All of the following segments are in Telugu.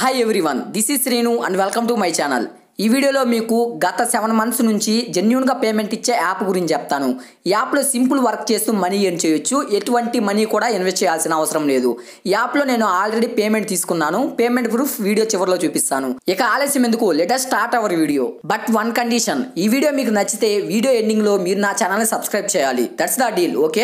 hi everyone this is Srinu and welcome to my channel ఈ వీడియోలో మీకు గత సెవెన్ మంత్స్ నుంచి జెన్యున్గా పేమెంట్ ఇచ్చే యాప్ గురించి చెప్తాను ఈ యాప్లో సింపుల్ వర్క్ చేస్తూ మనీ ఎర్న్ చేయొచ్చు ఎటువంటి మనీ కూడా ఇన్వెస్ట్ చేయాల్సిన అవసరం లేదు ఈ యాప్లో నేను ఆల్రెడీ పేమెంట్ తీసుకున్నాను పేమెంట్ ప్రూఫ్ వీడియో చివరిలో చూపిస్తాను ఇక ఆలస్యం ఎందుకు let's start our video but one condition ఈ వీడియో మీకు నచ్చితే వీడియో ఎండింగ్లో మీరు నా ఛానల్ని సబ్స్క్రైబ్ చేయాలి that's the deal okay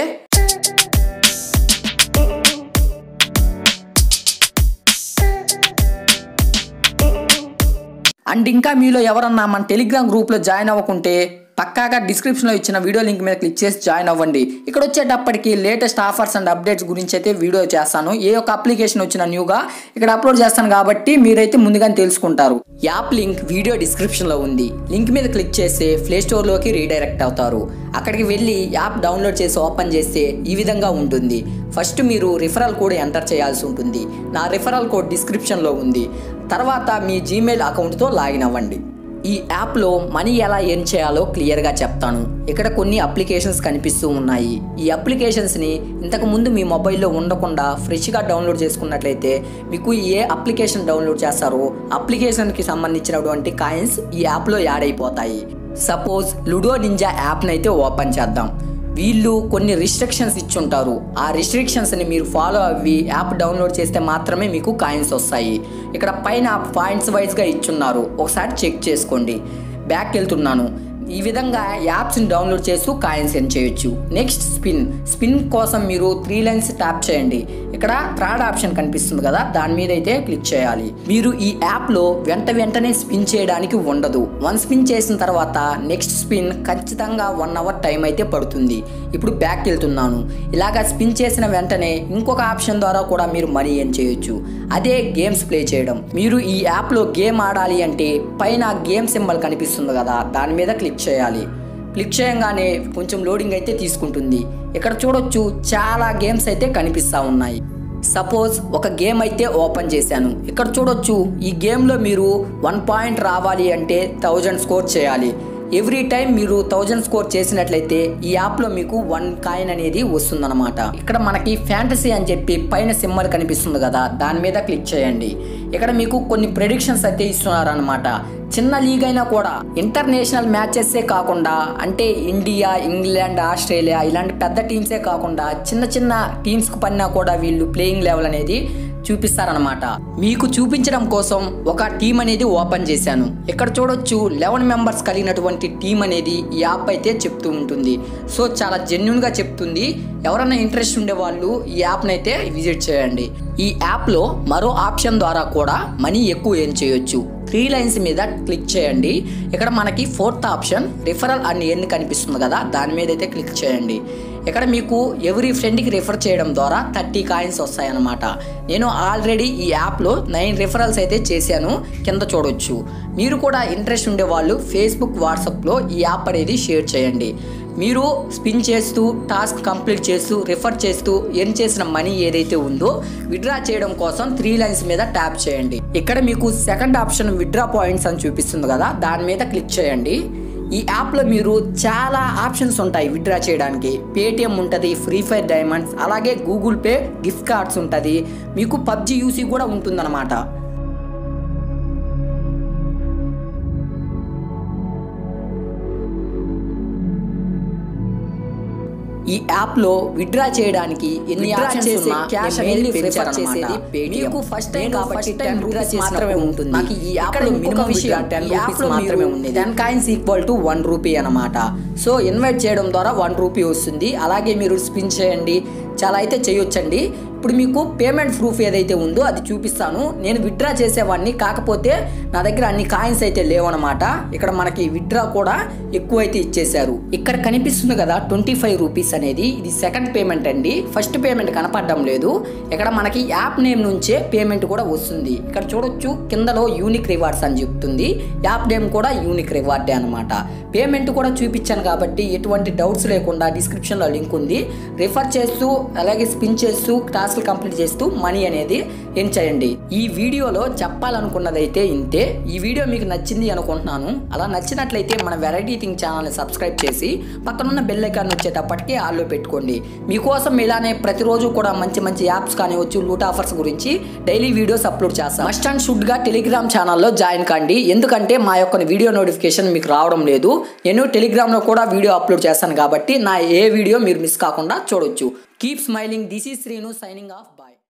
and ఇంకా మీలో ఎవరన్నా మన టెలిగ్రామ్ గ్రూప్లో జాయిన్ అవ్వకుంటే పక్కాగా డిస్క్రిప్షన్లో ఇచ్చిన వీడియో లింక్ మీద క్లిక్ చేసి జాయిన్ అవ్వండి ఇక్కడ వచ్చేటప్పటికి లేటెస్ట్ ఆఫర్స్ అండ్ అప్డేట్స్ గురించి అయితే వీడియో చేస్తాను ఏ ఒక్క అప్లికేషన్ వచ్చిన న్యూగా ఇక్కడ అప్లోడ్ చేస్తాను కాబట్టి మీరైతే ముందుగానే తెలుసుకుంటారు యాప్ లింక్ వీడియో డిస్క్రిప్షన్లో ఉంది లింక్ మీద క్లిక్ చేస్తే ప్లే స్టోర్లోకి రీడైరెక్ట్ అవుతారు అక్కడికి వెళ్ళి యాప్ డౌన్లోడ్ చేసి ఓపెన్ చేస్తే ఈ విధంగా ఉంటుంది ఫస్ట్ మీరు రిఫరల్ కోడ్ ఎంటర్ చేయాల్సి ఉంటుంది నా రిఫరల్ కోడ్ డిస్క్రిప్షన్లో ఉంది తర్వాత మీ జీమెయిల్ అకౌంట్తో లాగిన్ అవ్వండి ఈ యాప్లో మనీ ఎలా ఎర్న్ చేయాలో క్లియర్గా చెప్తాను ఇక్కడ కొన్ని అప్లికేషన్స్ కనిపిస్తూ ఉన్నాయి ఈ అప్లికేషన్స్ని ఇంతకు ముందు మీ మొబైల్లో ఉండకుండా ఫ్రెష్గా డౌన్లోడ్ చేసుకున్నట్లయితే మీకు ఏ అప్లికేషన్ డౌన్లోడ్ చేస్తారో అప్లికేషన్కి సంబంధించినటువంటి కాయిన్స్ ఈ యాప్లో యాడ్ అయిపోతాయి సపోజ్ లుడో నింజా యాప్ని అయితే ఓపెన్ చేద్దాం వీళ్ళు కొన్ని రిస్ట్రిక్షన్స్ ఇచ్చుంటారు ఆ రిస్ట్రిక్షన్స్ని మీరు ఫాలో అవ్వి యాప్ డౌన్లోడ్ చేస్తే మాత్రమే మీకు కాయిన్స్ వస్తాయి ఇక్కడ పైన పాయింట్స్ వైజ్గా ఇచ్చున్నారు ఒకసారి చెక్ చేసుకోండి బ్యాక్ వెళ్తున్నాను ఈ విధంగా యాప్స్ని డౌన్లోడ్ చేస్తూ కాయిన్స్ ఎన్ చేయొచ్చు నెక్స్ట్ స్పిన్ స్పిన్ కోసం మీరు త్రీ లైన్స్ ట్యాప్ చేయండి ఇక్కడ థర్డ్ ఆప్షన్ కనిపిస్తుంది కదా దాని మీద అయితే క్లిక్ చేయాలి మీరు ఈ యాప్లో వెంట వెంటనే స్పిన్ చేయడానికి ఉండదు వన్ స్పిన్ చేసిన తర్వాత నెక్స్ట్ స్పిన్ ఖచ్చితంగా వన్ అవర్ టైం అయితే పడుతుంది ఇప్పుడు బ్యాక్ వెళ్తున్నాను ఇలాగా స్పిన్ చేసిన వెంటనే ఇంకొక ఆప్షన్ ద్వారా కూడా మీరు మనీ ఎర్న్ చేయొచ్చు అదే గేమ్స్ ప్లే చేయడం మీరు ఈ యాప్లో గేమ్ ఆడాలి అంటే పైన గేమ్ సింబల్ కనిపిస్తుంది కదా దాని మీద క్లిక్ చేయాలి క్లిక్ చేయగానే కొంచెం లోడింగ్ అయితే తీసుకుంటుంది ఇక్కడ చూడొచ్చు చాలా గేమ్స్ అయితే కనిపిస్తూ ఉన్నాయి సపోజ్ ఒక గేమ్ అయితే ఓపెన్ చేశాను ఇక్కడ చూడొచ్చు ఈ గేమ్లో మీరు వన్ పాయింట్ రావాలి అంటే థౌజండ్ స్కోర్ చేయాలి ఎవ్రీ టైం మీరు థౌజండ్ స్కోర్ చేసినట్లయితే ఈ యాప్లో మీకు వన్ కాయిన్ అనేది వస్తుందన్నమాట ఇక్కడ మనకి ఫ్యాంటసీ అని చెప్పి పైన సింబల్ కనిపిస్తుంది కదా దాని మీద క్లిక్ చేయండి ఇక్కడ మీకు కొన్ని ప్రెడిక్షన్స్ అయితే ఇస్తున్నారనమాట చిన్న లీగ్ అయినా కూడా ఇంటర్నేషనల్ మ్యాచెస్సే కాకుండా అంటే ఇండియా ఇంగ్లాండ్ ఆస్ట్రేలియా ఇలాంటి పెద్ద టీమ్సే కాకుండా చిన్న చిన్న టీమ్స్కి పడినా కూడా వీళ్ళు ప్లేయింగ్ లెవెల్ అనేది చూపిస్తారనమాట మీకు చూపించడం కోసం ఒక టీం అనేది ఓపెన్ చేశాను ఇక్కడ చూడొచ్చు లెవెన్ మెంబర్స్ కలిగినటువంటి టీం అనేది ఈ యాప్ అయితే చెప్తూ ఉంటుంది సో చాలా జెన్యున్గా చెప్తుంది ఎవరైనా ఇంట్రెస్ట్ ఉండే వాళ్ళు ఈ యాప్ని అయితే విజిట్ చేయండి ఈ యాప్లో మరో ఆప్షన్ ద్వారా కూడా మనీ ఎక్కువ ఏం చేయొచ్చు త్రీ లైన్స్ మీద క్లిక్ చేయండి ఇక్కడ మనకి ఫోర్త్ ఆప్షన్ రిఫరల్ అండ్ ఎన్ని కనిపిస్తుంది కదా దాని మీద అయితే క్లిక్ చేయండి ఇక్కడ మీకు ఎవరీ ఫ్రెండ్కి రిఫర్ చేయడం ద్వారా థర్టీ కాయిన్స్ వస్తాయన్నమాట నేను ఆల్రెడీ ఈ యాప్లో నైన్ రిఫరల్స్ అయితే చేశాను కింద చూడొచ్చు మీరు కూడా ఇంట్రెస్ట్ ఉండే వాళ్ళు ఫేస్బుక్ వాట్సాప్లో ఈ యాప్ అనేది షేర్ చేయండి మీరు స్పిన్ చేస్తూ టాస్క్ కంప్లీట్ చేస్తూ రిఫర్ చేస్తూ ఎర్న్ చేసిన మనీ ఏదైతే ఉందో విడ్రా చేయడం కోసం త్రీ లైన్స్ మీద ట్యాప్ చేయండి ఇక్కడ మీకు సెకండ్ ఆప్షన్ విడ్రా పాయింట్స్ అని చూపిస్తుంది కదా దాని మీద క్లిక్ చేయండి ఈ యాప్లో మీరు చాలా ఆప్షన్స్ ఉంటాయి విత్డ్రా చేయడానికి పేటిఎం ఉంటుంది ఫ్రీ ఫైర్ డైమండ్స్ అలాగే గూగుల్ పే గిఫ్ట్ కార్డ్స్ ఉంటుంది మీకు పబ్జి యూసీ కూడా ఉంటుందన్నమాట ఈ యాప్ లో విత్డ్రా చేయడానికి ఎన్ని ఆప్షన్స్ ఉన్నా క్యాష్ అనేది ప్రిఫర్ చేసేది మీకు ఫస్ట్ టైం కాబట్టి టెన్ రూపీస్ మాత్రమే ఉంటుంది నాకు ఈ యాప్ లో మినిమం విషయం టెన్ రూపీస్ మాత్రమే ఉంది ten coins equal to one rupee అనమాట సో ఇన్వైట్ చేయడం ద్వారా వన్ రూపీ వస్తుంది అలాగే మీరు స్పిన్ చేయండి చాలా అయితే చేయొచ్చండి ఇప్పుడు మీకు పేమెంట్ ప్రూఫ్ ఏదైతే ఉందో అది చూపిస్తాను నేను విత్డ్రా చేసేవాడిని కాకపోతే నా దగ్గర అన్ని కాయిన్స్ అయితే లేవన్నమాట ఇక్కడ మనకి విత్డ్రా కూడా ఎక్కువ అయితే ఇచ్చేశారు ఇక్కడ కనిపిస్తుంది కదా ట్వంటీ ఫైవ్ రూపీస్ అనేది ఇది సెకండ్ పేమెంట్ అండి ఫస్ట్ పేమెంట్ కనపడడం లేదు ఇక్కడ మనకి యాప్ నేమ్ నుంచే పేమెంట్ కూడా వస్తుంది ఇక్కడ చూడొచ్చు కిందలో యూనిక్ రివార్డ్స్ అని చెప్తుంది యాప్ నేమ్ కూడా యూనిక్ రివార్డే అనమాట పేమెంట్ కూడా చూపించాను కాబట్టి ఎటువంటి డౌట్స్ లేకుండా డిస్క్రిప్షన్లో లింక్ ఉంది రిఫర్ చేస్తూ అలాగే స్పిన్ చేస్తూ టాస్క్ టాస్క్లు కంప్లీట్ చేస్తూ మనీ అనేది ఎన్ చేయండి ఈ వీడియోలో చెప్పాలనుకున్నది అయితే ఇంతే ఈ వీడియో మీకు నచ్చింది అనుకుంటున్నాను అలా నచ్చినట్లయితే మన వెరైటీ థింగ్ ఛానల్ని సబ్స్క్రైబ్ చేసి పక్కనున్న బెల్ ఐకాన్ వచ్చేటప్పటికి ఆల్లో పెట్టుకోండి మీకోసం ఇలానే ప్రతిరోజు కూడా మంచి మంచి యాప్స్ కానివచ్చు లూట్ ఆఫర్స్ గురించి డైలీ వీడియోస్ అప్లోడ్ చేస్తాం మస్ట్ అండ్ షుడ్గా టెలిగ్రామ్ ఛానల్లో జాయిన్ కండి ఎందుకంటే మా యొక్క వీడియో నోటిఫికేషన్ మీకు రావడం లేదు నేను టెలిగ్రామ్లో కూడా వీడియో అప్లోడ్ చేస్తాను కాబట్టి నా ఏ వీడియో మీరు మిస్ కాకుండా చూడొచ్చు కీప్ స్మైలింగ్ దిస్ ఈ శ్రీను సైనింగ్ ఆఫ్